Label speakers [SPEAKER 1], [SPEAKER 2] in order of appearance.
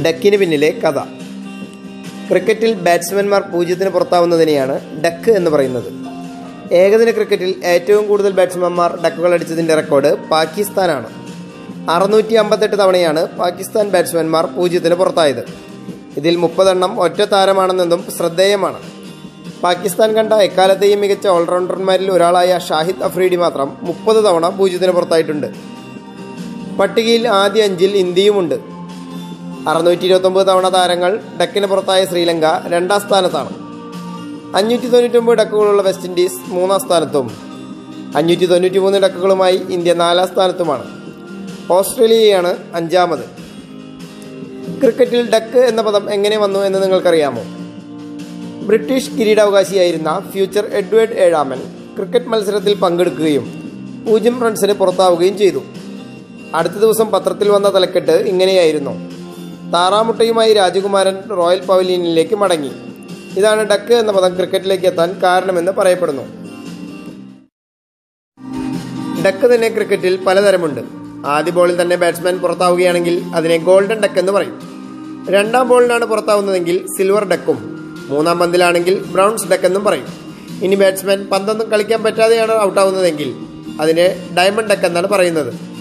[SPEAKER 1] ഡക്കിന് പിന്നിലെ കഥ ക്രിക്കറ്റിൽ ബാറ്റ്സ്മാൻമാർ പൂജ്യത്തിന് പുറത്താവുന്നതിനെയാണ് ഡക്ക് എന്ന് പറയുന്നത് ഏകദിന ക്രിക്കറ്റിൽ ഏറ്റവും കൂടുതൽ ബാറ്റ്സ്മാൻമാർ ഡക്കുകൾ അടിച്ചതിൻ്റെ റെക്കോർഡ് പാകിസ്ഥാനാണ് അറുന്നൂറ്റി അമ്പത്തെട്ട് തവണയാണ് പാകിസ്ഥാൻ ബാറ്റ്സ്മാൻമാർ പൂജ്യത്തിന് പുറത്തായത് ഇതിൽ മുപ്പതെണ്ണം ഒറ്റ താരമാണെന്നതും ശ്രദ്ധേയമാണ് പാകിസ്ഥാൻ കണ്ട എക്കാലത്തെയും മികച്ച ഓൾറൗണ്ടർമാരിൽ ഒരാളായ ഷാഹിദ് അഫ്രീഡി മാത്രം മുപ്പത് തവണ പൂജ്യത്തിന് പുറത്തായിട്ടുണ്ട് പട്ടികയിൽ ആദ്യ അഞ്ചിൽ ഇന്ത്യയുമുണ്ട് അറുന്നൂറ്റി ഇരുപത്തൊമ്പത് തവണ താരങ്ങൾ ഡക്കിന് പുറത്തായ ശ്രീലങ്ക രണ്ടാം സ്ഥാനത്താണ് അഞ്ഞൂറ്റി തൊണ്ണൂറ്റൊമ്പത് ഡക്കുകളുള്ള വെസ്റ്റ് ഇൻഡീസ് മൂന്നാം സ്ഥാനത്തും അഞ്ഞൂറ്റി തൊണ്ണൂറ്റി മൂന്ന് ഡക്കുകളുമായി ഇന്ത്യ നാലാം സ്ഥാനത്തുമാണ് ഓസ്ട്രേലിയയാണ് അഞ്ചാമത് ക്രിക്കറ്റിൽ ഡക്ക് എന്ന പദം എങ്ങനെ വന്നു എന്ന് നിങ്ങൾക്കറിയാമോ ബ്രിട്ടീഷ് കിരീടാവകാശിയായിരുന്ന ഫ്യൂച്ചർ എഡ്വേർഡ് ഏഴാമൻ ക്രിക്കറ്റ് മത്സരത്തിൽ പങ്കെടുക്കുകയും പൂജ്യം റൺസിന് പുറത്താവുകയും ചെയ്തു അടുത്ത ദിവസം പത്രത്തിൽ വന്ന തലക്കെട്ട് ഇങ്ങനെയായിരുന്നു താറാമുട്ടയുമായി രാജകുമാരൻ റോയൽ പവലിയനിലേക്ക് മടങ്ങി ഇതാണ് ഡക്ക് എന്ന പദം ക്രിക്കറ്റിലേക്ക് എത്താൻ കാരണമെന്ന് പറയപ്പെടുന്നു ഡക്ക് തന്നെ ക്രിക്കറ്റിൽ പലതരമുണ്ട് ആദ്യ ബോളിൽ തന്നെ ബാറ്റ്സ്മാൻ പുറത്താവുകയാണെങ്കിൽ അതിനെ ഗോൾഡൻ ഡക്ക് എന്ന് പറയും രണ്ടാം ബോളിനാണ് പുറത്താവുന്നതെങ്കിൽ സിൽവർ ഡക്കും മൂന്നാം പന്തിലാണെങ്കിൽ ബ്രൗൺസ് ഡക്ക് എന്നും പറയും ഇനി ബാറ്റ്സ്മാൻ പന്തൊന്നും കളിക്കാൻ പറ്റാതെയാണ് ഔട്ടാവുന്നതെങ്കിൽ അതിനെ ഡയമണ്ട് ഡക്ക് എന്നാണ് പറയുന്നത്